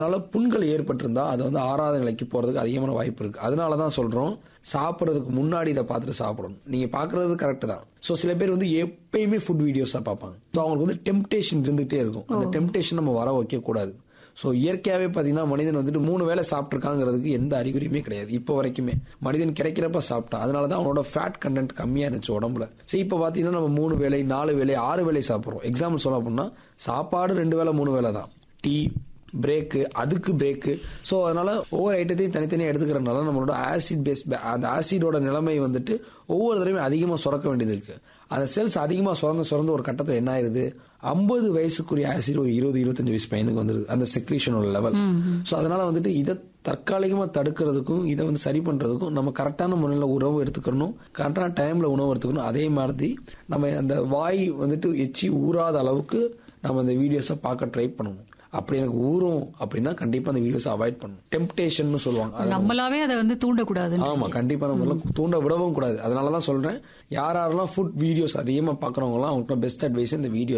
அதனால புண்கள் ஏற்பட்டிருந்தா அது வந்து ஆறாத நிலைக்கு போறதுக்கு அதிகமான வாய்ப்பு இருக்கு அதனால தான் சொல்றோம் சாப்பிட்றதுக்கு முன்னாடி இதை பார்த்துட்டு சாப்பிடணும் நீங்க பாக்குறது கரெக்ட் தான் ஸோ சில பேர் வந்து எப்பயுமே ஃபுட் வீடியோஸா பார்ப்பாங்க ஸோ அவங்களுக்கு வந்து டெம்டேஷன் இருந்துகிட்டே இருக்கும் அந்த டெம்டேஷன் நம்ம வர வைக்க கூடாது ஸோ இயற்கையாகவே பார்த்தீங்கன்னா மனிதன் வந்துட்டு மூணு வேளை சாப்பிட்ருக்காங்கிறதுக்கு எந்த அறிகுறியுமே கிடையாது இப்போ வரைக்குமே மனிதன் கிடைக்கிறப்ப சாப்பிட்டான் அதனால தான் அவனோட ஃபேட் கண்டென்ட் கம்மியாக இருந்துச்சு உடம்புல ஸோ இப்போ பார்த்தீங்கன்னா நம்ம மூணு வேளை நாலு வேளை ஆறு வேளை சாப்பிட்றோம் எக்ஸாம்பிள் சொல்ல அப்படின்னா சாப்பாடு ரெண்டு வேளை மூணு வேளை தான் டீ பிரேக்கு அதுக்கு பிரேக்கு ஸோ அதனால ஒவ்வொரு ஐட்டத்தையும் தனித்தனியாக எடுத்துக்கிறதுனால நம்மளோட ஆசிட் பேஸ் அந்த ஆசிடோட நிலைமை வந்துட்டு ஒவ்வொரு தடவையும் அதிகமாக சுரக்க வேண்டியது இருக்கு அந்த செல்ஸ் அதிகமாக சுரந்து சுரந்து ஒரு கட்டத்தில் என்ன ஆயிருது ஐம்பது வயசுக்குரிய ஆசிட் ஒரு இருபது இருபத்தஞ்சு வயசு பையனுக்கு வந்துருது அந்த செக்ரீஷனோட லெவல் ஸோ அதனால வந்துட்டு இதை தற்காலிகமாக தடுக்கிறதுக்கும் இதை வந்து சரி பண்றதுக்கும் நம்ம கரெக்டான முறையில் உணவு எடுத்துக்கணும் கரெக்டான டைம்ல உணவு எடுத்துக்கணும் அதே மாதிரி நம்ம அந்த வாய் வந்துட்டு எச்சி ஊறாத அளவுக்கு நம்ம அந்த வீடியோஸை பார்க்க ட்ரை பண்ணணும் அப்படி எனக்கு ஊறும் அப்படின்னா கண்டிப்பா அந்த வீடியோஸ் அவாய்ட் பண்ணணும் டெம்டேஷன் சொல்லுவாங்க அது நம்மளாவே அதை வந்து தூண்டக்கூடாது ஆமா கண்டிப்பா நம்ம தூண்ட விடவும் கூடாது அதனாலதான் சொல்றேன் யார் யாரெல்லாம் ஃபுட் வீடியோஸ் அதிகமா பாக்குறவங்க எல்லாம் அவங்களுக்கு பெஸ்ட் அட்வைஸ் இந்த வீடியோ